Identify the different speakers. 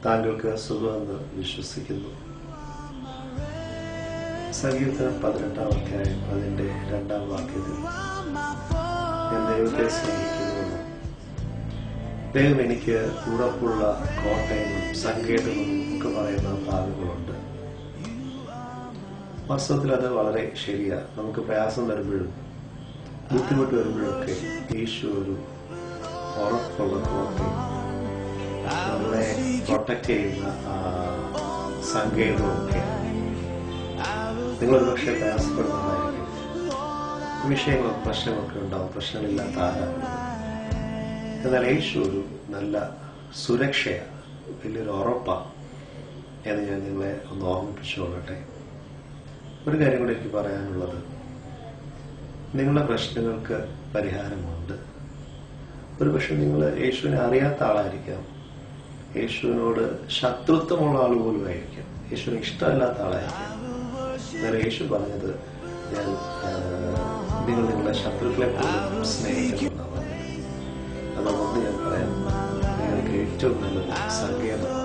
Speaker 1: താങ്കൾക്ക് സുഖമെന്ന് വിശ്വസിക്കുന്നു സങ്കീർത്തനം പതിനെട്ടാം അധ്യായം അതിന്റെ രണ്ടാം വാക്യത്തിൽ ഞാൻ ദൈവത്തെ സ്നേഹിക്കുന്നുവെന്നും ദൈവം എനിക്ക് ഉറപ്പുള്ള കോട്ടയവും സങ്കേതവും ഒക്കെ പറയുന്ന ഭാഗങ്ങളുണ്ട് വാസ്തവത്തിൽ അത് വളരെ ശരിയാ നമുക്ക് പ്രയാസം വരുമ്പോഴും ബുദ്ധിമുട്ട് വരുമ്പോഴൊക്കെ യേശു ഒരു ഉറപ്പുള്ള കോട്ടയും നമ്മളെ പ്രൊട്ടക്ട് ചെയ്യുന്ന ആ, സങ്കേതവും ഒക്കെയാണ് നിങ്ങളൊരു പക്ഷേ പ്രയാസപ്പെടുന്നതായിരിക്കും വിഷയങ്ങളും പ്രശ്നങ്ങളൊക്കെ ഉണ്ടാവും പ്രശ്നങ്ങളില്ലാത്ത ആരാണ് എന്നാൽ യേശു ഒരു നല്ല സുരക്ഷയാണ് വലിയൊരു ഉറപ്പാണ് എന്ന് ഞാൻ നിങ്ങളെ ഒന്ന് ഓർമ്മിപ്പിച്ചുകൊള്ളട്ടെ ഒരു കാര്യം കൂടി എനിക്ക് പറയാനുള്ളത് നിങ്ങളുടെ പ്രശ്നങ്ങൾക്ക് പരിഹാരമുണ്ട് ഒരുപക്ഷെ നിങ്ങൾ യേശുവിനെ അറിയാത്ത ആളായിരിക്കാം യേശുവിനോട് ശത്രുത്വമുള്ള ആൾ പോലും ആയിരിക്കാം യേശുവിന് ഇഷ്ടമല്ലാത്ത ആളായിരിക്കാം എന്നാൽ യേശു പറഞ്ഞത് ഞാൻ ആ, നിങ്ങൾ നിങ്ങളുടെ ശത്രുക്കളെ പോലും സ്നേഹിക്കണമെന്നാണ് പറഞ്ഞത് അതുകൊണ്ട് ഞാൻ പറയാം നിങ്ങൾക്ക് ഏറ്റവും നല്ലൊരു സങ്കേതം